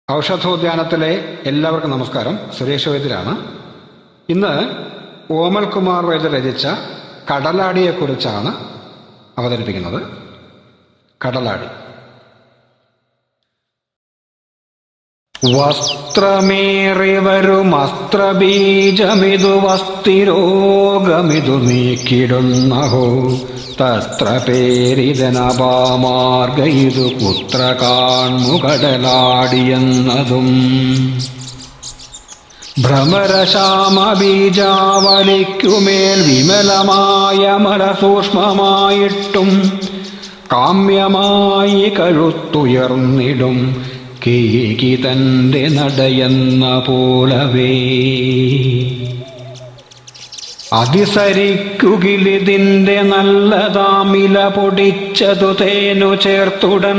ഔഷധോദ്യാനത്തിലെ എല്ലാവർക്കും നമസ്കാരം സുരേഷ് വൈദ്യരാണ് ഇന്ന് ഓമൽകുമാർ വൈദ്യർ രചിച്ച കടലാടിയെക്കുറിച്ചാണ് അവതരിപ്പിക്കുന്നത് കടലാടി വസ്ത്രമേറി വരും അസ്ത്രബീജമിതു വസ്തിരോഗമിതു നീക്കിടുന്നഹോ തസ്ത്ര പേരിതനപാമാർഗ ഇതു പുത്ര കാൺമുകടലാടിയെന്നതും ഭ്രമരശാമബീജാവലിക്കുമേൽ വിമലമായ മലസൂക്ഷ്മമായിട്ടും കാമ്യമായി കഴുത്തുയർന്നിടും കേകി തന്റെ നടയെന്ന പോലവേ അതിസരിക്കുകിലിതിന്റെ നല്ലതാമില പൊടിച്ചതു തേനു ചേർത്തുടൻ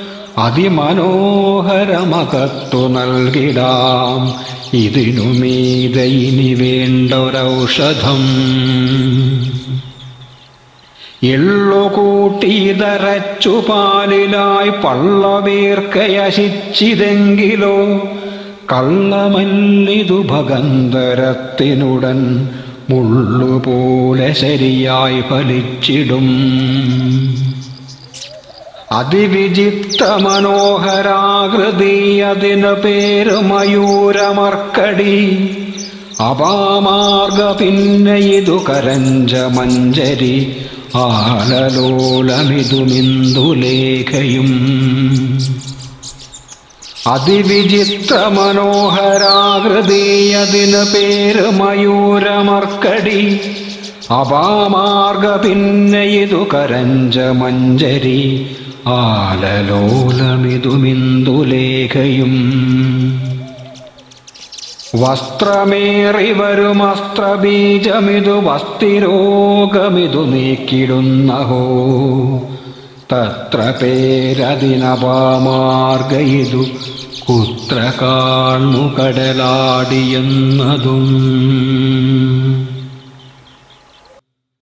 അതിമനോഹരമകത്തു നൽകിടാം ഇതിനു മീതെ ഇനി വേണ്ടൊരൗഷധം എള്ളു കൂട്ടിതരച്ചു പാലിലായി പള്ളവീർക്കയശിച്ചിതെങ്കിലോ കള്ളമല്ലിതു ഭഗന്തരത്തിനുടൻ മുള്ളുപോലെ ശരിയായി ഫലിച്ചിടും അതിവിചിത്ര മനോഹരാകൃതി അതിനു പേര് മയൂരമർക്കടി അപാമാർഗ പിന്നെ ഇതു കരഞ്ച മഞ്ചരി ആലലോലമിതുമിന്ദുലേഖയും അതിവിചിത്ര മനോഹരാകൃതി അതിനു പേര് മയൂരമർക്കടി അപാമാർഗ പിന്നെ ഇതു കരഞ്ച മഞ്ചരി ആലലോലമിതുമിന്ദുലേഖയും വസ്ത്രമേറി വരും അസ്ത്രബീജമിതു വസ്തിരോഗമിതു നീക്കിടുന്നഹോ തത്ര പേരതിനപാമാർഗ ഇതു കുത്ര കാൺമു കടലാടിയെന്നതും